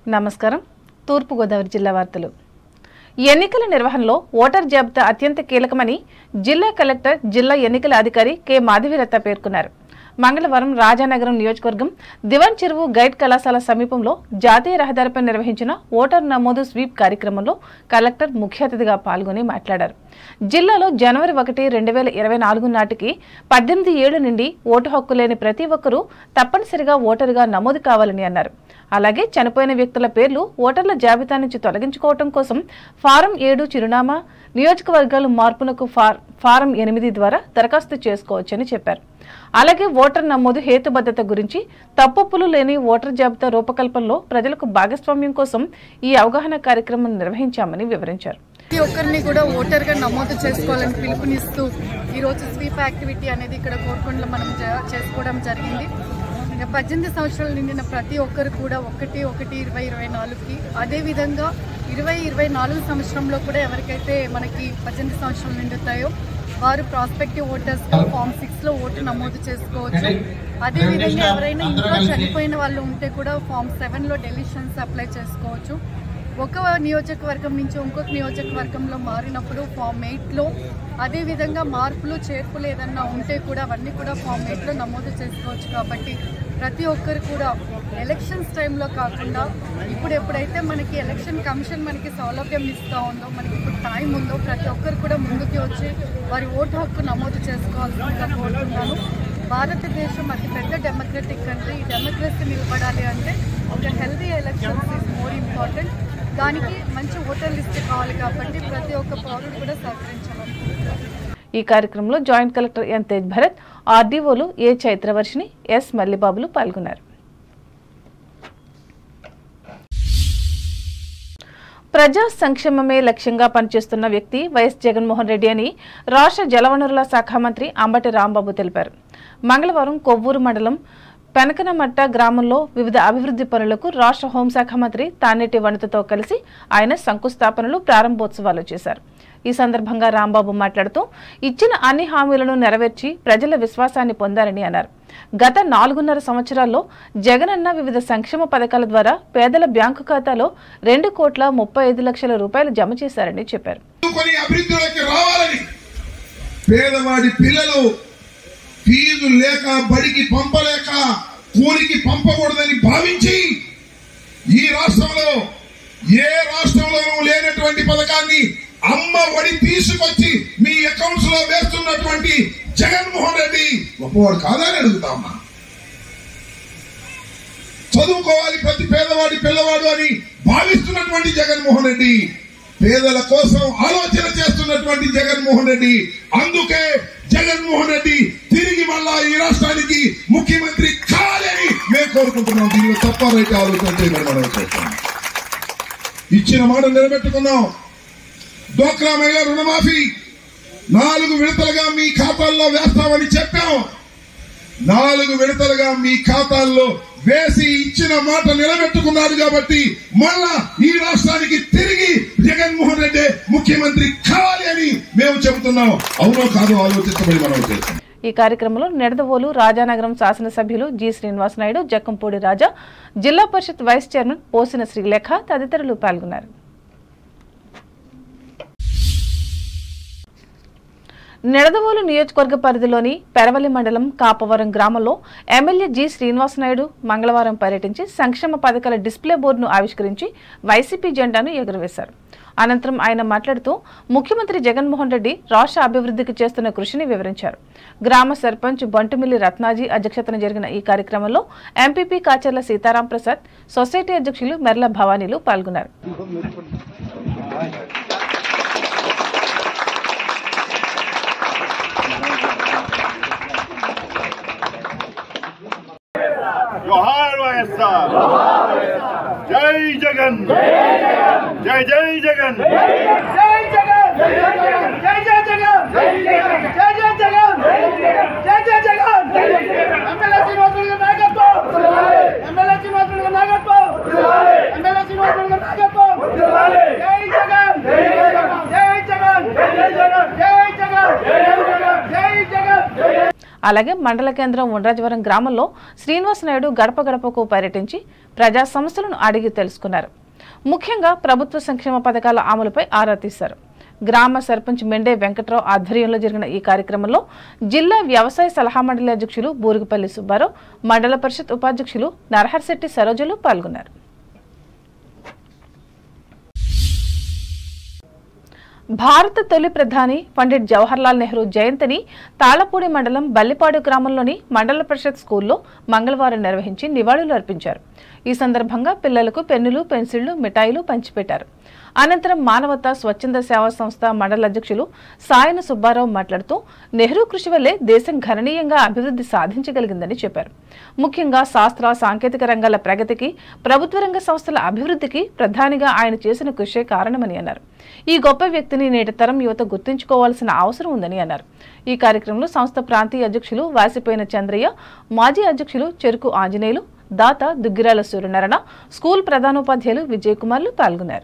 నమస్కారం తూర్పుగోదావరి జిల్లా వార్తలు ఎన్నికల నిర్వహణలో ఓటర్ జాబితా అత్యంత కీలకమని జిల్లా కలెక్టర్ జిల్లా ఎన్నికల అధికారి కె మాధవిరత్త పేర్కొన్నారు మంగళవారం రాజానగరం నియోజకవర్గం దివాన్ చెరువు గైడ్ కళాశాల సమీపంలో జాతీయ రహదారిపై నిర్వహించిన ఓటర్ నమోదు స్వీప్ కార్యక్రమంలో కలెక్టర్ ముఖ్య అతిథిగా పాల్గొని మాట్లాడారు జిల్లాలో జనవరి ఒకటి రెండు వేల ఇరవై నాలుగు నాటికి పద్దెనిమిది ఏళ్ల నుండి ఓటు హక్కు లేని ప్రతి ఒక్కరూ తప్పనిసరిగా ఓటరుగా నమోదు కావాలని అన్నారు అలాగే చనిపోయిన వ్యక్తుల పేర్లు ఓటర్ల జాబితా నుంచి తొలగించుకోవటం కోసం ఫారం ఏడు చిరునామా నియోజకవర్గాల మార్పునకు ఫార్- ఫారం ఎనిమిది ద్వారా దరఖాస్తు చేసుకోవచ్చని చెప్పారు అలాగే ఓటర్ నమోదు హేతుబద్ధత గురించి తప్పొప్పులు లేని ఓటర్ జాబితా రూపకల్పనలో ప్రజలకు భాగస్వామ్యం కోసం ఈ అవగాహన కార్యక్రమం నిర్వహించామని వివరించారు ప్రతి ఒక్కరిని కూడా ఓటర్ గా నమోదు చేసుకోవాలని పిలుపునిస్తూ ఈ రోజు స్వీప్ యాక్టివిటీ అనేది ఇక్కడ కోరుకొండలో మనం జ- చేసుకోవడం జరిగింది ఇక పద్దెనిమిది సంవత్సరాలు నిండిన ప్రతి ఒక్కరు కూడా ఒకటి ఒకటి ఇరవై ఇరవై నాలుగుకి అదేవిధంగా ఇరవై ఇరవై నాలుగు సంవత్సరంలో కూడా ఎవరికైతే మనకి పద్దెనిమిది సంవత్సరాలు నిండుతాయో వారు ప్రాస్పెక్టివ్ ఓటర్స్ గా ఫామ్ సిక్స్ లో ఓటు నమోదు చేసుకోవచ్చు అదేవిధంగా ఎవరైనా ఇంట్లో చనిపోయిన వాళ్ళు ఉంటే కూడా ఫామ్ సెవెన్ లో డెలిషన్స్ అప్లై చేసుకోవచ్చు ఒక నియోజకవర్గం నుంచి ఇంకొక నియోజకవర్గంలో మారినప్పుడు ఫామ్ ఎయిట్లో అదేవిధంగా మార్పులు చేర్పులు ఏదన్నా ఉంటే కూడా అవన్నీ కూడా ఫామ్ ఎయిట్లో నమోదు చేసుకోవచ్చు కాబట్టి ప్రతి ఒక్కరు కూడా ఎలక్షన్స్ టైంలో కాకుండా ఇప్పుడు ఎప్పుడైతే మనకి ఎలక్షన్ కమిషన్ మనకి సౌలభ్యం ఇస్తూ ఉందో మనకి ఇప్పుడు టైం ఉందో ప్రతి ఒక్కరు కూడా ముందుకి వచ్చి వారి ఓటు హక్కు నమోదు చేసుకోవాల్సిందిగా కోరుతున్నాను భారతదేశం అతి పెద్ద డెమోక్రటిక్ కంట్రీ ఈ డెమోక్రసీ నిలబడాలి అంటే ఒక healthy elections is more important దానికి మంచి ఓటర్ లిస్ట్ కావాలి కాబట్టి ప్రతి ఒక్క పౌరుడు కూడా సహకరించాలని ఈ కార్యక్రమంలో joint collector N Tej Bharat ఆర్డీఓలు ఏ చైత్రవర్షిని ఎస్ మల్లిబాబులు పాల్గొన్నారు ప్రజా సంక్షేమమే లక్ష్యంగా పనిచేస్తున్న వ్యక్తి వైఎస్ జగన్మోహన్ రెడ్డి అని రాష్ట్ర జలవనరుల శాఖ మంత్రి అంబటి రాంబాబు తెలిపారు మంగళవారం కొవ్వూరు మండలం పెనకనమట్ట గ్రామంలో వివిధ అభివృద్ధి పనులకు రాష్ట్ర హోంశాఖ మంత్రి తానేటి వనితతో కలిసి ఆయన శంకుస్థాపనలు ప్రారంభోత్సవాలు చేశారు ఈ సందర్భంగా రాంబాబు మాట్లాడుతూ ఇచ్చిన అన్ని హామీలను నెరవేర్చి ప్రజల విశ్వాసాన్ని పొందారని అన్నారు గత నాలుగున్నర సంవత్సరాల్లో జగనన్న వివిధ సంక్షేమ పథకాల ద్వారా పేదల బ్యాంకు ఖాతాలో రెండు కోట్ల ముప్పై ఐదు లక్షల రూపాయలు జమ చేశారని చెప్పారు కొన్ని అభివృద్ధిలోకి రావాలని పేదవాడి పిల్లలు ఫీజు లేక బడికి పంపలేక కూలికి పంపకూడదని భావించి ఈ రాష్ట్రంలో ఏ రాష్ట్రంలోనూ లేనటువంటి పథకాన్ని అమ్మ ఒడి తీసుకొచ్చి మీ అకౌంట్స్ లో వేస్తున్నటువంటి జగన్మోహన్ రెడ్డి గొప్పవాడు కాదని అడుగుతా ఉన్నా చదువుకోవాలి ప్రతి పేదవాడి పిల్లవాడు అని భావిస్తున్నటువంటి జగన్మోహన్ రెడ్డి పేదల కోసం ఆలోచన చేస్తున్నటువంటి జగన్మోహన్ రెడ్డి అందుకే జగన్మోహన్ రెడ్డి తిరిగి మళ్ళా ఈ రాష్ట్రానికి ముఖ్యమంత్రి కావాలని మేము కోరుకుంటున్నాం దీనిలో తప్ప రైతే ఆలోచన చేయమని మనం చేస్తున్నాం ఇచ్చిన మాట నిలబెట్టుకున్నాం డోక్రా మహిళా రుణమాఫీ నాలుగు విడతలుగా మీ ఖాతాల్లో వేస్తామని చెప్పాం నాలుగు విడతలుగా మీ ఖాతాల్లో వేసి ఇచ్చిన మాట నిలబెట్టుకున్నారు కాబట్టి మళ్ళా ఈ రాష్ట్రానికి తిరిగి జగన్మోహన్ రెడ్డి ముఖ్యమంత్రి కావాలి అని మేము చెబుతున్నాం అవునో కాదో ఆలోచించబడి మనం చేస్తాం ఈ కార్యక్రమంలో నిడదవోలు రాజానగరం శాసనసభ్యులు G Srinivas Naidu Jakkampudi Raja Zilla Parishad vice chairman పోసిన శ్రీలేఖ తదితరులు పాల్గొన్నారు నిడదవోలు నియోజకవర్గ పరిధిలోని పెరవలి మండలం కాపవరం గ్రామంలో ఎమ్మెల్యే జి శ్రీనివాస్ నాయుడు మంగళవారం పర్యటించి సంక్షేమ పథకాల డిస్ప్లే బోర్డును ఆవిష్కరించి వైసీపీ జెండాను ఎగురవేశారు అనంతరం ఆయన మాట్లాడుతూ ముఖ్యమంత్రి జగన్మోహన్ రెడ్డి రాష్ట్ర అభివృద్ధికి చేస్తున్న కృషిని వివరించారు గ్రామ సర్పంచ్ బంటుమిల్లి రత్నాజీ అధ్యక్షతన జరిగిన ఈ కార్యక్రమంలో ఎంపీపీ కాచర్ల సీతారాం ప్రసాద్ సొసైటీ అధ్యక్షులు మెర్ల భవానీలు పాల్గొన్నారు जोहार వైఎస్ఆర్ జై జగన్ జై జై జగన్ జై జగన్ జై జగన్ జై జై జగన్ జై జగన్ జై జై జగన్ జై జై జగన్ ఎమ్మెల్యే శ్రీనివాసులు గారి నాయకత్వం ఎమ్మెల్యే శ్రీనివాసులు గారి నాయకత్వం ఎమ్మెల్యే శ్రీనివాసులు గారి నాయకత్వం జై జగన్ జై జగన్ జై జగన్ జై జగన్ జై జగన్ జై జగన్ జై జగన్ అలాగే మండల కేంద్రం ఉండ్రాజవరం గ్రామంలో శ్రీనివాస నాయుడు గడప గడపకు పర్యటించి ప్రజా సమస్యలను అడిగి తెలుసుకున్నారు ముఖ్యంగా ప్రభుత్వ సంక్షేమ పథకాల అమలుపై ఆరా తీశారు గ్రామ సర్పంచ్ మెండే వెంకట్రావు ఆధ్వర్యంలో జరిగిన ఈ కార్యక్రమంలో జిల్లా వ్యవసాయ సలహా మండలి అధ్యక్షులు బూరుగుపల్లి సుబ్బారావు మండల పరిషత్ ఉపాధ్యక్షులు నరహర్శెట్టి సరోజలు పాల్గొన్నారు భారత తొలి ప్రధాని పండిట్ జవహర్లాల్ నెహ్రూ జయంతిని తాళపూడి మండలం బల్లిపాడు గ్రామంలోని మండల పరిషత్ స్కూల్లో మంగళవారం నిర్వహించి నివాళులు అర్పించారు ఈ సందర్భంగా పిల్లలకు పెన్నులు పెన్సిళ్లు మిఠాయిలు పంచిపెట్టారు అనంతరం మానవతా స్వచ్ఛంద సేవా సంస్థ మండల అధ్యక్షులు సాయన సుబ్బారావు మాట్లాడుతూ నెహ్రూ కృషి వల్లే దేశం గణనీయంగా అభివృద్ధి సాధించగలిగిందని చెప్పారు ముఖ్యంగా శాస్త్ర సాంకేతిక రంగాల ప్రగతికి ప్రభుత్వ రంగ సంస్థల అభివృద్ధికి ప్రధానిగా ఆయన చేసిన కృషే కారణమని అన్నారు ఈ గొప్ప వ్యక్తిని నేటి తరం యువత గుర్తుంచుకోవాల్సిన అవసరం ఉందని అన్నారు ఈ కార్యక్రమంలో సంస్థ ప్రాంతీయ అధ్యక్షులు వాసిపోయిన చంద్రయ్య మాజీ అధ్యక్షులు చెరుకు ఆంజనేయులు దాత దుగ్గిరాల సూర్యనారాయణ స్కూల్ ప్రధానోపాధ్యాయులు విజయ్ కుమార్లు పాల్గొన్నారు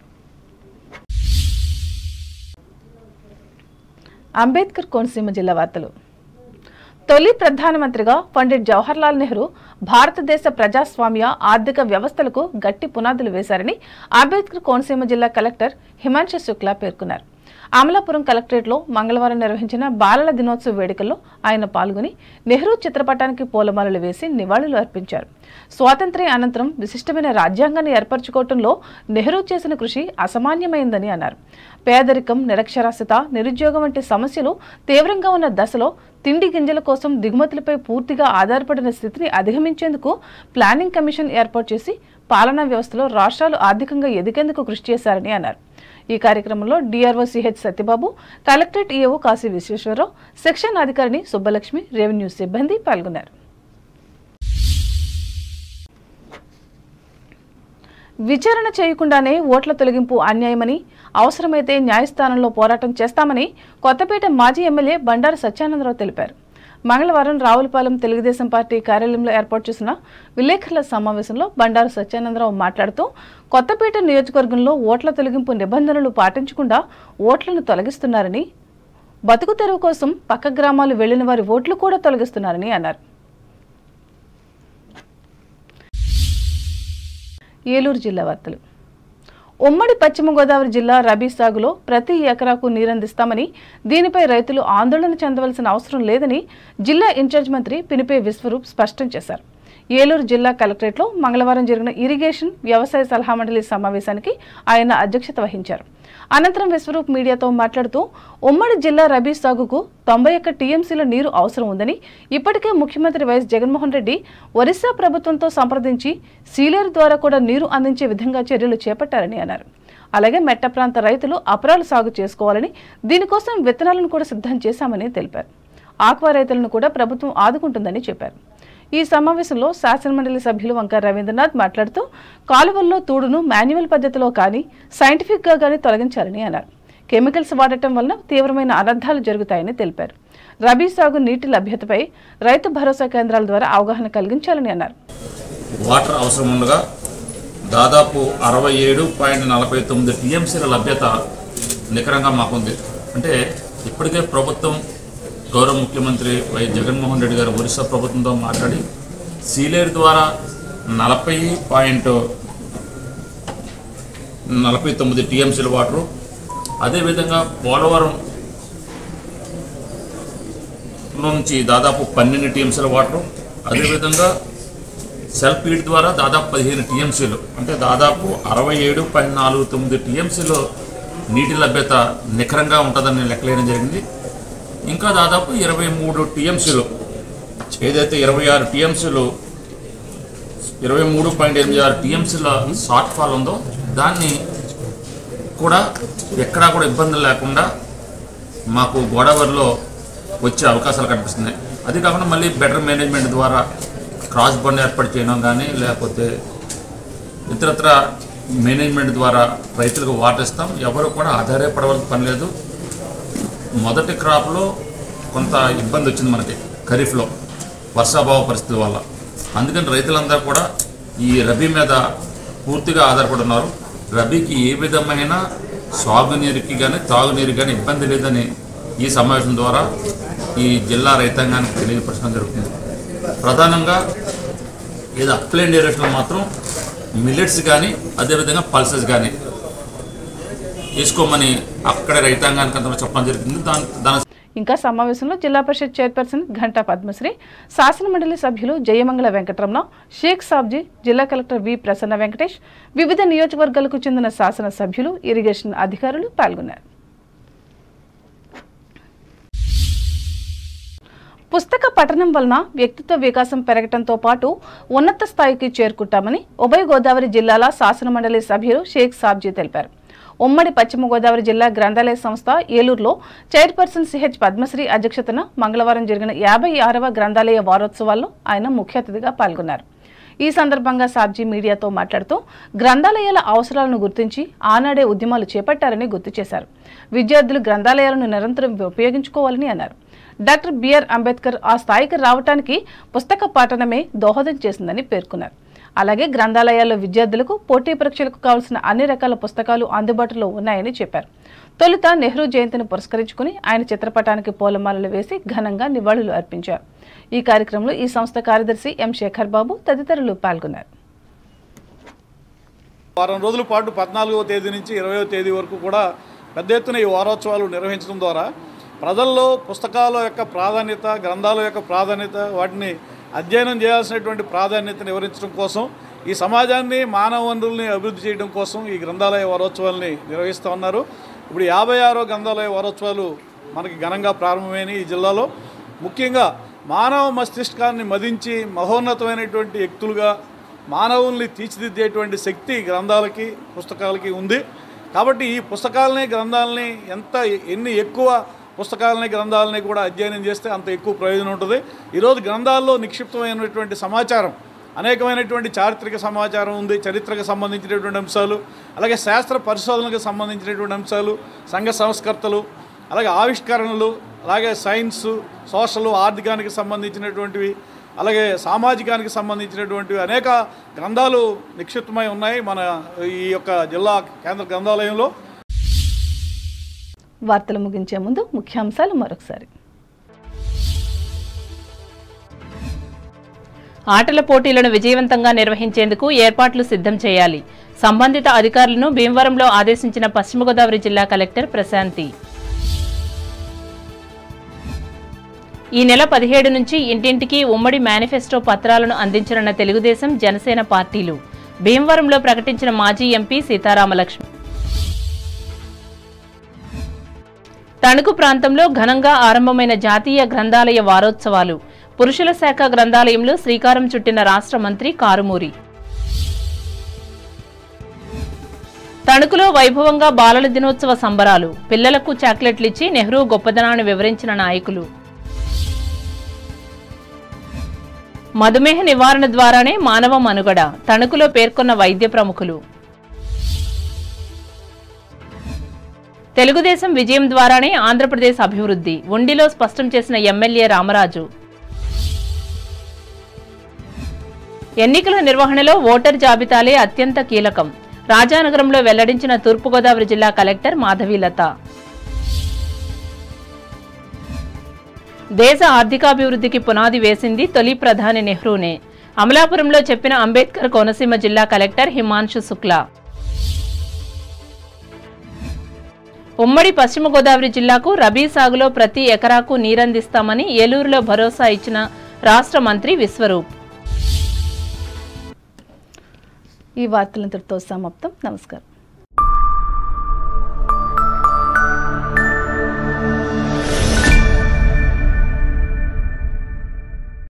అంబేద్కర్ కోనసీమ జిల్లా వార్తలు తొలి ప్రధానమంత్రిగా పండిట్ జవహర్లాల్ నెహ్రూ భారతదేశ ప్రజాస్వామ్య ఆర్థిక వ్యవస్థలకు గట్టి పునాదులు వేశారని అంబేద్కర్ కోనసీమ జిల్లా కలెక్టర్ హిమాంశు శుక్లా పేర్కొన్నారు అమలాపురం కలెక్టరేట్లో మంగళవారం నిర్వహించిన బాలల దినోత్సవ వేడుకల్లో ఆయన పాల్గొని నెహ్రూ చిత్రపటానికి పూలమాలలు వేసి నివాళులు అర్పించారు స్వాతంత్ర్య అనంతరం విశిష్టమైన రాజ్యాంగాన్ని ఏర్పరచుకోవడంలో నెహ్రూ చేసిన కృషి అసామాన్యమైందని అన్నారు పేదరికం నిరక్షరాస్యత నిరుద్యోగం వంటి సమస్యలు తీవ్రంగా ఉన్న దశలో తిండి గింజల కోసం దిగుమతులపై పూర్తిగా ఆధారపడిన స్థితిని అధిగమించేందుకు ప్లానింగ్ కమిషన్ ఏర్పాటు చేసి పాలనా వ్యవస్థలో రాష్ట్రాలు ఆర్థికంగా ఎదిగేందుకు కృషి చేశారని అన్నారు ఈ కార్యక్రమంలో DRO CH Satyababu collectorate EO Kasi Visweswararao section అధికారిని సుబ్బలక్ష్మి రెవెన్యూ సిబ్బంది పాల్గొన్నారు విచారణ చేయకుండానే ఓట్ల తొలగింపు అన్యాయమని అవసరమైతే న్యాయస్థానంలో పోరాటం చేస్తామని కొత్తపేట మాజీ ఎమ్మెల్యే బండారు సత్యానందరావు తెలిపారు మంగళవారం రావులపాలెం తెలుగుదేశం పార్టీ కార్యాలయంలో ఏర్పాటు చేసిన విలేకరుల సమావేశంలో బండారు సత్యానందరావు మాట్లాడుతూ కొత్తపేట నియోజకవర్గంలో ఓట్ల తొలగింపు నిబంధనలు పాటించకుండా ఓట్లను తొలగిస్తున్నారని బతుకు తెరువు కోసం పక్క గ్రామాలు వెళ్లిన వారి ఓట్లు కూడా తొలగిస్తున్నారని అన్నారు ఏలూరు జిల్లా వార్తలు ఉమ్మడి పశ్చిమ గోదావరి జిల్లా రబీ సాగులో ప్రతి ఎకరాకు నీరందిస్తామని దీనిపై రైతులు ఆందోళన చెందవలసిన అవసరం లేదని జిల్లా ఇన్ఛార్జ్ మంత్రి పినిపే విశ్వరూప్ స్పష్టం చేశారు ఏలూరు జిల్లా కలెక్టరేట్లో మంగళవారం జరిగిన ఇరిగేషన్ వ్యవసాయ సలహా మండలి సమావేశానికి ఆయన అధ్యక్షత వహించారు అనంతరం విశ్వరూప్ మీడియాతో మాట్లాడుతూ ఉమ్మడి జిల్లా రబీ సాగుకు తొంభై ఒక్క టీఎంసీల నీరు అవసరం ఉందని ఇప్పటికే ముఖ్యమంత్రి వైఎస్ జగన్మోహన్ రెడ్డి ఒరిస్సా ప్రభుత్వంతో సంప్రదించి సీలేరు ద్వారా కూడా నీరు అందించే విధంగా చర్యలు చేపట్టారని అన్నారు అలాగే మెట్ట ప్రాంత రైతులు అపరాలు సాగు చేసుకోవాలని దీనికోసం విత్తనాలను కూడా సిద్ధం చేశామని తెలిపారు ఆక్వా రైతులను కూడా ప్రభుత్వం ఆదుకుంటుందని చెప్పారు ఈ సమావేశంలో శాసనమండలి సభ్యులు వంక రవీంద్రనాథ్ మాట్లాడుతూ కాలువల్లో తూడును మాన్యువల్ పద్ధతిలో కానీ సైంటిఫిక్ గా కానీ తొలగించాలని అన్నారు కెమికల్స్ వాడటం వలన తీవ్రమైన అనర్థాలు జరుగుతాయని తెలిపారు రబీ సాగు నీటి లభ్యతపై రైతు భరోసా కేంద్రాల ద్వారా అవగాహన కలిగించాలని అన్నారు వాటర్ అవసరం ఉండగా దాదాపు అరవై ఏడు పాయింట్ నలభై తొమ్మిది టీఎంసీల లభ్యత నికరంగా మాకుంది అంటే ఇప్పటికే ప్రభుత్వం గౌరవ ముఖ్యమంత్రి వై జగన్మోహన్ రెడ్డి గారు ఒరిస్సా ప్రభుత్వంతో మాట్లాడి సీలేరు ద్వారా నలభై పాయింట్ నలభై తొమ్మిది టీఎంసీల వాటరు అదేవిధంగా పోలవరం నుంచి దాదాపు పన్నెండు టీఎంసీల వాటరు అదేవిధంగా సెల్ఫ్ ఫీడ్ ద్వారా దాదాపు పదిహేను టీఎంసీలు అంటే దాదాపు అరవై ఏడు పాయింట్ నాలుగు తొమ్మిది టీఎంసీలో నీటి లభ్యత నిఖరంగా ఉంటుందని లెక్కలేయడం జరిగింది ఇంకా దాదాపు ఇరవై మూడు టీఎంసీలు ఏదైతే ఇరవై ఆరు టీఎంసీలు ఇరవై మూడు పాయింట్ ఎనిమిది ఆరు టీఎంసీల షార్ట్ ఫాల్ ఉందో దాన్ని కూడా ఎక్కడా కూడా ఇబ్బందులు లేకుండా మాకు గోదావరిలో వచ్చే అవకాశాలు కనిపిస్తున్నాయి అది కాకుండా మళ్ళీ బెటర్ మేనేజ్మెంట్ ద్వారా క్రాస్ బండ్ ఏర్పాటు చేయడం కానీ లేకపోతే ఇతరత్ర మేనేజ్మెంట్ ద్వారా రైతులకు వాటర్ ఇస్తాం ఎవరు కూడా ఆధారపడవలసిన పని లేదు మొదటి క్రాప్లో కొంత ఇబ్బంది వచ్చింది మనకి ఖరీఫ్లో వర్షాభావ పరిస్థితుల వల్ల అందుకని రైతులందరూ కూడా ఈ రబీ మీద పూర్తిగా ఆధారపడి ఉన్నారు రబీకి ఏ విధమైన సాగునీరుకి కానీ తాగునీరు కానీ ఇబ్బంది లేదని ఈ సమావేశం ద్వారా ఈ జిల్లా రైతాంగానికి తెలియపరచడం జరుగుతుంది ప్రధానంగా ఏదో అప్లైన్ డైరెక్షన్లో మాత్రం మిల్లెట్స్ కానీ అదేవిధంగా పల్సెస్ కానీ తీసుకోమని అక్కడ రైతాంగానికి అంతా చెప్పడం జరిగింది దాని దాని ఇంకా సమావేశంలో జిల్లా పరిషత్ చైర్పర్సన్ ఘంటా పద్మశ్రీ శాసనమండలి సభ్యులు జయమంగళ వెంకటరమణ షేక్ సాబ్జీ జిల్లా కలెక్టర్ వి ప్రసన్న వెంకటేష్ వివిధ నియోజకవర్గాలకు చెందిన శాసన సభ్యులు ఇరిగేషన్ అధికారులు పాల్గొన్నారు పుస్తక పఠనం వలన వ్యక్తిత్వ వికాసం పెరగటంతో పాటు ఉన్నత స్థాయికి చేరుకుంటామని ఉభయ గోదావరి జిల్లాల శాసనమండలి సభ్యులు షేక్ సాబ్జీ తెలిపారు ఉమ్మడి పశ్చిమ గోదావరి జిల్లా గ్రంథాలయ సంస్థ ఏలూరులో చైర్పర్సన్ సిహెచ్ పద్మశ్రీ అధ్యక్షతన మంగళవారం జరిగిన యాభై ఆరవ గ్రంథాలయ వారోత్సవాల్లో ఆయన ముఖ్య అతిథిగా పాల్గొన్నారు ఈ సందర్భంగా సాబ్జీ మీడియాతో మాట్లాడుతూ గ్రంథాలయాల అవసరాలను గుర్తించి ఆనాడే ఉద్యమాలు చేపట్టారని గుర్తు చేశారు విద్యార్థులు గ్రంథాలయాలను నిరంతరం ఉపయోగించుకోవాలని అన్నారు డాక్టర్ బిఆర్ అంబేద్కర్ ఆ స్థాయికి రావటానికి పుస్తక పఠనమే దోహదం చేసిందని పేర్కొన్నారు అలాగే గ్రంథాలయాల్లో విద్యార్థులకు పోటీ పరీక్షలకు కావాల్సిన అన్ని రకాల పుస్తకాలు అందుబాటులో ఉన్నాయని చెప్పారు తొలుత నెహ్రూ జయంతిని పురస్కరించుకుని ఆయన చిత్రపటానికి పూలమాలలు వేసి ఘనంగా నివాళులు అర్పించారు ఈ కార్యక్రమంలో ఈ సంస్థ కార్యదర్శి ఎం శేఖర్ బాబు తదితరులు పాల్గొన్నారు వారం రోజుల పాటు పద్నాలుగవ తేదీ నుంచి ఇరవయో తేదీ వరకు కూడా పెద్ద ఎత్తున ఈ వారోత్సవాలు నిర్వహించడం ద్వారా ప్రజల్లో పుస్తకాల యొక్క ప్రాధాన్యత గ్రంథాల యొక్క ప్రాధాన్యత వాటిని అధ్యయనం చేయాల్సినటువంటి ప్రాధాన్యతను వివరించడం కోసం ఈ సమాజాన్ని మానవ వనరుల్ని అభివృద్ధి చేయడం కోసం ఈ గ్రంథాలయ వారోత్సవాల్ని నిర్వహిస్తూ ఉన్నారు ఇప్పుడు యాభై ఆరో గ్రంథాలయ వారోత్సవాలు మనకి ఘనంగా ప్రారంభమైనవి ఈ జిల్లాలో ముఖ్యంగా మానవ మస్తిష్కాన్ని మదించి మహోన్నతమైనటువంటి వ్యక్తులుగా మానవుల్ని తీర్చిదిద్దేటువంటి శక్తి గ్రంథాలకి పుస్తకాలకి ఉంది కాబట్టి ఈ పుస్తకాలని గ్రంథాలని ఎంత ఎన్ని ఎక్కువ పుస్తకాలని గ్రంథాలని కూడా అధ్యయనం చేస్తే అంత ఎక్కువ ప్రయోజనం ఉంటుంది ఈరోజు గ్రంథాల్లో నిక్షిప్తమైనటువంటి సమాచారం అనేకమైనటువంటి చారిత్రక సమాచారం ఉంది చరిత్రకు సంబంధించినటువంటి అంశాలు అలాగే శాస్త్ర పరిశోధనకు సంబంధించినటువంటి అంశాలు సంఘ సంస్కర్తలు అలాగే ఆవిష్కరణలు అలాగే సైన్స్ సోషల్ ఆర్థికానికి సంబంధించినటువంటివి అలాగే సామాజికానికి సంబంధించినటువంటివి అనేక గ్రంథాలు నిక్షిప్తమై ఉన్నాయి మన ఈ యొక్క జిల్లా కేంద్ర గ్రంథాలయంలో వార్తలు ముగించే ముందు ముఖ్యాంశాలు మరొకసారి ఆటల పోటీలను విజయవంతంగా నిర్వహించేందుకు ఏర్పాట్లు సిద్ధం చేయాలి సంబంధిత అధికారులను భీమవరంలో ఆదేశించిన పశ్చిమ గోదావరి జిల్లా కలెక్టర్ ప్రశాంతి ఈ నెల పదిహేడు నుంచి ఇంటింటికి ఉమ్మడి మేనిఫెస్టో పత్రాలను అందించనున్న తెలుగుదేశం జనసేన పార్టీలు భీమవరంలో ప్రకటించిన మాజీ ఎంపీ సీతారామలక్ష్మి తణుకు ప్రాంతంలో ఘనంగా ఆరంభమైన జాతీయ గ్రంథాలయ వారోత్సవాలు పురుషుల శాఖ గ్రంథాలయంలో శ్రీకారం చుట్టిన రాష్ట్ర మంత్రి కారుమూరి తణుకులో వైభవంగా బాలల దినోత్సవ సంబరాలు పిల్లలకు చాక్లెట్లిచ్చి నెహ్రూ గొప్పదనాన్ని వివరించిన నాయకులు మధుమేహ నివారణ ద్వారానే మానవ మనుగడ తణుకులో పేర్కొన్న వైద్య ప్రముఖులు తెలుగుదేశం విజయం ద్వారానే ఆంధ్రప్రదేశ్ అభివృద్ధి ఉండిలో స్పష్టం చేసిన ఎమ్మెల్యే రామరాజు ఎన్నికల నిర్వహణలో ఓటర్ జాబితాలే అత్యంత కీలకం రాజానగరంలో వెల్లడించిన తూర్పుగోదావరి జిల్లా కలెక్టర్ మాధవీలత దేశ ఆర్థికాభివృద్ధికి పునాది వేసింది తొలి ప్రధాని నెహ్రూనే అమలాపురంలో చెప్పిన అంబేద్కర్ కోనసీమ జిల్లా కలెక్టర్ హిమాంశు శుక్లా ఉమ్మడి పశ్చిమ గోదావరి జిల్లాకు రబీ సాగులో ప్రతి ఎకరాకు నీరందిస్తామని ఏలూరులో భరోసా ఇచ్చిన రాష్ట్ర మంత్రి విశ్వరూప్ ఈ వార్తలంతటితో సమాప్తం నమస్కారం